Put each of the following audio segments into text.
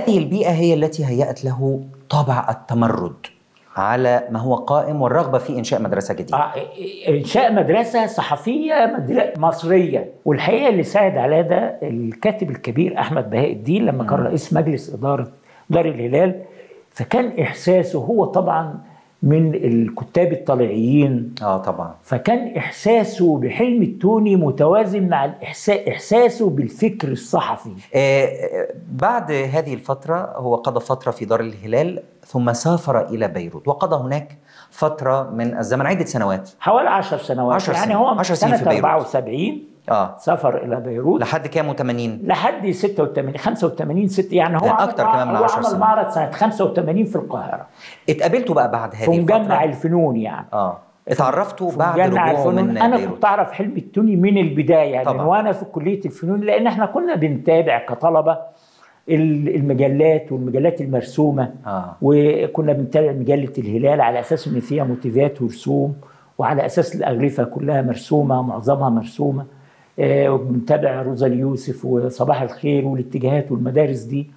هذه البيئة هي التي هيأت له طابع التمرد على ما هو قائم والرغبة في إنشاء مدرسة جديدة آه، انشاء مدرسه صحفيه مدر- مصريه والحقيقه اللي ساعد على ده الكاتب الكبير احمد بهاء الدين لما كان رئيس مجلس اداره دار الهلال فكان احساسه هو طبعا من الكتاب الطليعيين آه طبعا فكان احساسه بحلم التوني متوازن مع الإحسا- احساسه بالفكر الصحفي آه، آه، بعد هذه الفترة هو قضى فترة في دار الهلال ثم سافر إلى بيروت وقضى هناك فترة من الزمن عدة سنوات حوالي 10 سنوات عشر يعني سنين. هو عشر سنين سنه في بيروت. 74 آه سافر الى بيروت لحد كام 80 لحد 86 85 6 يعني هو ده عمل أكتر مع- كمان من هو 10 عمل سنين. معرض سنه 85 في القاهره اتقابلتوا بقى بعد هذه في مجمع الفترة الفنون يعني آه اتعرفتوا في بعد مجمع رجوعه الفنون من انا بيروت كنت اعرف حلمي التوني من البدايه يعني طبعاً. من وانا في كليه الفنون لان احنا كنا بنتابع كطلبه ال- المجلات والمجلات المرسومه آه. وكنا بنتابع مجله الهلال على اساس ان فيها موتيفات ورسوم وعلى اساس الاغلفه كلها مرسومه معظمها مرسومه آه، وبنتابع روزا اليوسف وصباح الخير والاتجاهات والمدارس دي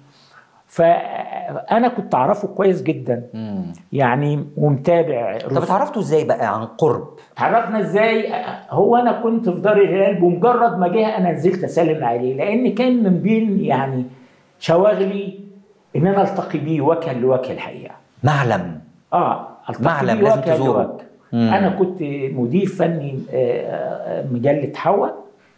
فانا كنت اعرفه كويس جدا مم. يعني ومتابع طب رسوم. اتعرفتوا ازاي بقى عن قرب تعرفنا ازاي هو انا كنت في دار الهلال بمجرد ما جه انا نزلت اسلم عليه لان كان من بين يعني شواغلي ان انا التقي بيه وجها لوجه الحقيقه معلم اه التقي معلم بيه لازم وجها تزوره. لوجه. مم. انا كنت مدير فني آه، آه، مجله حوا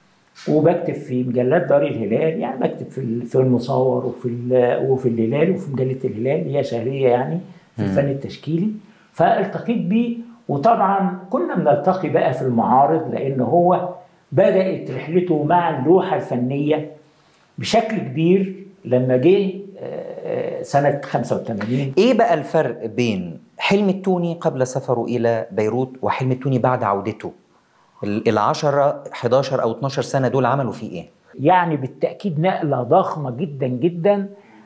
وبكتب في مجلات دار الهلال يعني بكتب في ال- في المصور وفي ال- وفي الهلال وفي مجله الهلال اللي هي شهريه يعني في الفن التشكيلي فالتقيت بيه وطبعا كنا بنلتقي بقى في المعارض لان هو بدات رحلته مع اللوحه الفنيه بشكل كبير لما جه آه، آه، سنه 85 ايه بقى الفرق بين حلم التوني قبل سفره الى بيروت وحلم التوني بعد عودته ال- العشرة 11 او 12 سنة دول عملوا فيه ايه يعني بالتأكيد نقلة ضخمة جدا جدا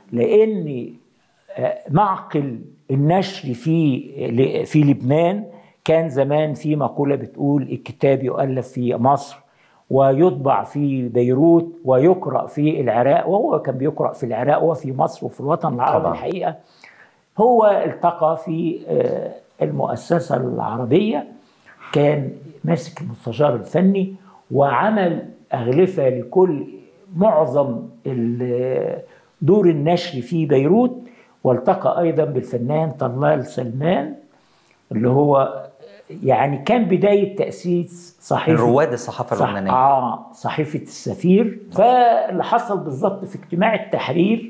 لأن آه، معقل النشر في ل- في لبنان كان زمان في مقولة بتقول الكتاب يؤلف في مصر ويطبع في بيروت ويقرأ في العراق وهو كان بيقرأ في العراق وفي مصر وفي الوطن العربي طبعاً. الحقيقة هو التقى في آه، المؤسسة العربية كان ماسك المستشار الفني وعمل أغلفة لكل معظم ال- دور النشر في بيروت والتقى أيضا بالفنان طلال سلمان اللي هو يعني كان بداية تأسيس صحيفة رواد الصحافة صح اللبنانية اه صحيفه السفير فاللي حصل بالظبط في اجتماع التحرير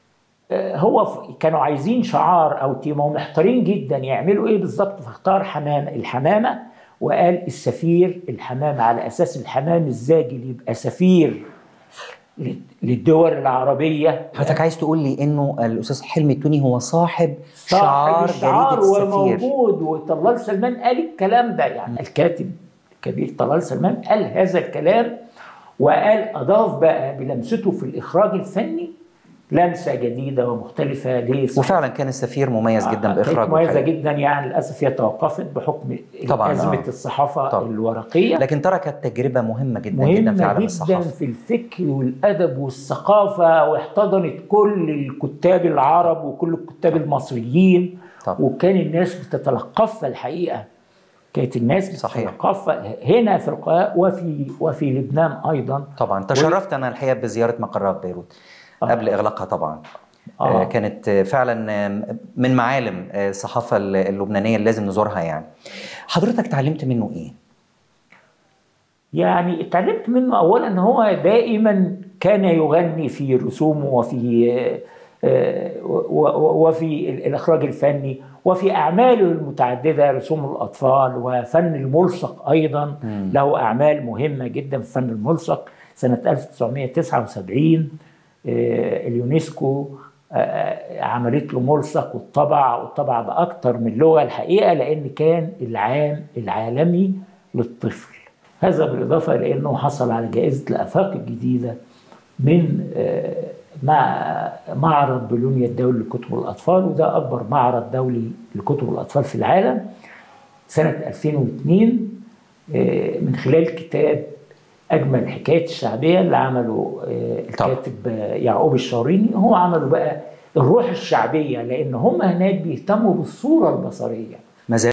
آه، هو ف- كانوا عايزين شعار او تيمه ومحتارين جدا يعملوا ايه بالظبط فاختار حمام الحمامه وقال السفير الحمامه على اساس الحمام الزاجل يبقى سفير لل- للدول العربيه حضرتك عايز تقول لي انه الاستاذ حلمي التوني هو صاحب صاحب شعار الشعار جريدة السفير وموجود وطلال سلمان قال الكلام ده يعني الكاتب الكبير طلال سلمان قال هذا الكلام وقال اضاف بقى بلمسته في الاخراج الفني لمسه جديده ومختلفه ليه وفعلا كان السفير مميز جدا كانت باخراجه مميزه الحقيقي. جدا يعني للاسف هي توقفت بحكم طبعاً، ازمه آه. الصحافه طبعاً. الورقيه لكن تركت تجربة مهمة جدا جدا في مهمة عالم جدا الصحافة في الفكر والأدب والثقافة واحتضنت كل الكتاب العرب وكل الكتاب المصريين طبعا. وكان الناس بتتلقفها الحقيقة كانت الناس صحيح. بتتلقفها هنا في القاهرة وفي وفي لبنان أيضا طبعا تشرفت انا الحقيقه بزياره مقرها في بيروت آه. قبل اغلاقها طبعا آه. آه. كانت آه، فعلا آه، من معالم آه، الصحافه اللبنانيه اللي لازم نزورها يعني حضرتك اتعلمت منه ايه يعني اتعلمت منه اولا ان هو دائما كان يغني في رسومه وفي آه، و- و- وفي ال- الاخراج الفني وفي اعماله المتعدده رسوم الاطفال وفن الملصق ايضا له اعمال مهمه جدا في فن الملصق سنه 1979 آه، اليونسكو آه، عملت له ملصق والطبع والطبع باكثر من لغه الحقيقه لان كان العام العالمي للطفل هذا بالإضافة إلى أنه حصل على جائزة الآفاق الجديدة من آه، مع معرض بولونيا الدولي لكتب الأطفال وده أكبر معرض دولي لكتب الأطفال في العالم سنة 2002 آه، من خلال كتاب أجمل الحكايات الشعبية اللي عمله آه، طبعا. الكاتب آه، يعقوب الشاريني هو عمله بقى الروح الشعبيه لان هم هناك بيهتموا بالصوره البصريه ما زال